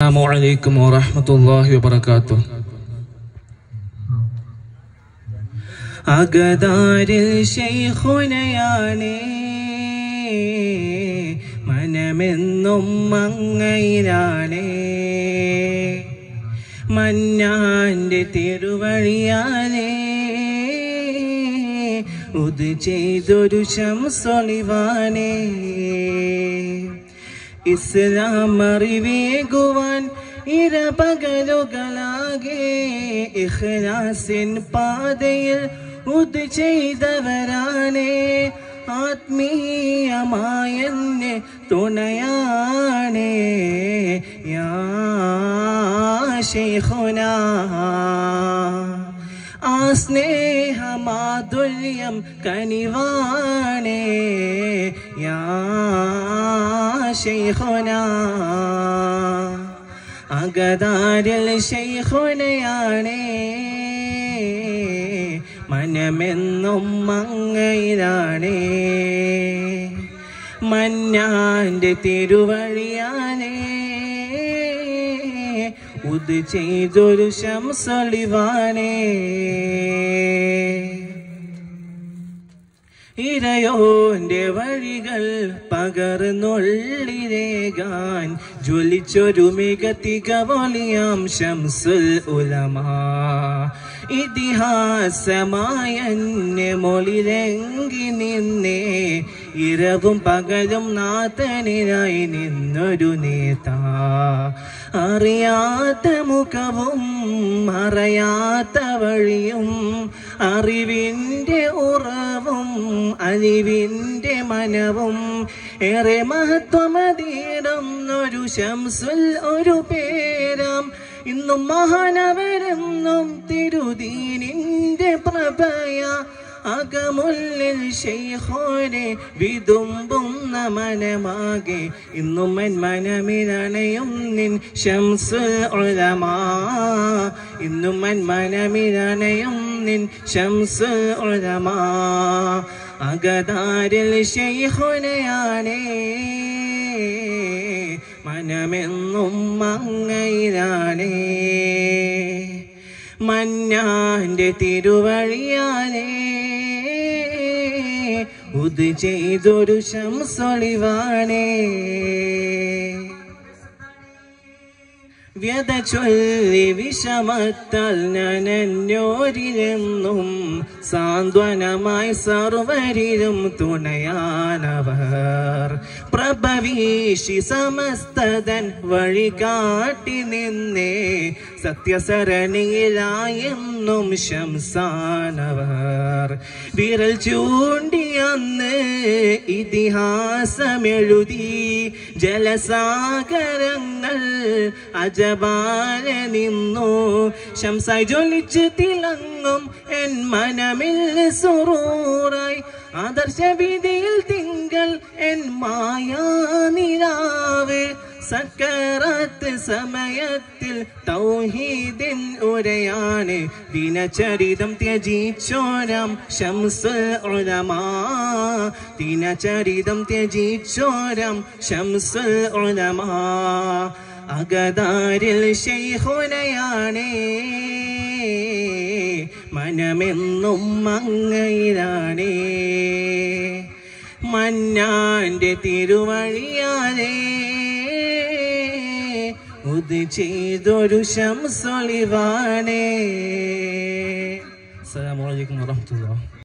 السلام عليكم ورحمة الله وبركاته അകതാരിൽ ശൈഖുനയാണ് മനമെന്നും മങ്ങയിലാണ് മന്നാന്റെ തിരുവഴിയാലേ ഉത് ചെയ്തൊരു ശംസൊളിവാനേ ഇസ്ലാം അറിവേകുവാൻ ഇരപകലുകളാകെ ഇഖ്ലാസിൻ പാതയിൽ ഉത് ചെയ്തവരാണേ ആത്മീയമായെന്നെ തുണയാണേ യാ ശൈഖുനാ ആ സ്നേഹമാധുര്യം കനിവാണേ യാ ശൈഖുന അകതാരിൽ ശൈഖുനയാണേ മനമെന്നും മങ്ങയിലാണേ മന്നാന്റെ തിരുവഴിയാനേ ഉത് ചെയ്തൊരു ശംസളിവാനേ ഇരയോന്റെ വഴികൾ പകർന്നുള്ളിരേകാൻ ജ്വലിച്ചൊരു മികത്തിക വലിയാം ശംസുൽ ഉലമാ ഇതിഹാസമായ എന്നെ മൊളിരങ്കി നിന്നേ ഇരവും പകലും നാഥനിനായി നിന്നൊരു നേതാ അറിയാത്ത മുഖവും മറയാത്ത വഴിയും അറിവിൻ്റെ ഉറവും അലിവിൻ്റെ മനവും ഏറെ മഹത്വമതീരം ഒരു ശംസുൽ ഒരു പേരാം ഇന്നും മഹാനവരെന്നും തിരുദീനിന്റെ പ്രഭയ അകമുള്ളിൽ ശൈഖോനെ വിതുമ്പുന്ന മനമാകെ ഇന്നും എൻ മനമിനണയും നിൻ ശംസുൽ ഉലമാ ഇന്നും എൻ മനമിനണയും നിൻ ശംസുൽ ഉലമാ അകതാരിൽ ശൈഖുനയാണേ മനമെന്നും മങ്ങയിലാണേ മന്നാന്റെ തിരുവഴിയാലേ ഉത് ചെയ്തൊരു ശംസൊളിവാണേ വ്യത ചൊല്ലി വിഷമത്താൽ നനഞ്ഞോരിലെന്നും സാന്ത്വനമായി സർവരിലും തുണയാനവർ പ്രഭവീഷി സമസ്തതൻ വഴി കാട്ടി നിന്നേ സത്യസരണിയിലായെന്നും ശംസാനവർ വിരൽ ചൂണ്ടിയന്ന് ഇതിഹാസമെഴുതി ജലസാഗരങ്ങൾ അജബാല നിന്നു ശംസായി ജ്വലിച്ച് തിളങ്ങും എൻ മനമിൽ സുറൂറായി ആദർശ വിധിയിൽ തിങ്കൾ എൻ മായാ നിലാവ് സക്കറാത്ത് സമയത്തിൽ തൗഹീദിൻ ഉരയാണ് ദിനചരിതം ത്യജിച്ചോരം ശംസുൽ ഉലമാ ദിനചരിതം ത്യജിച്ചോരം ശംസുൽ ഉലമാ അകതാരിൽ ശൈഖുനയാണേ മനമെന്നും മങ്ങയിലാണേ മന്നാന്റെ തിരുവഴിയാലേ ഉത് ചെയ്തൊരു ശംസൊളിവാണേ അസ്സലാമു അലൈക്കും വറഹ്മത്തുള്ളാഹി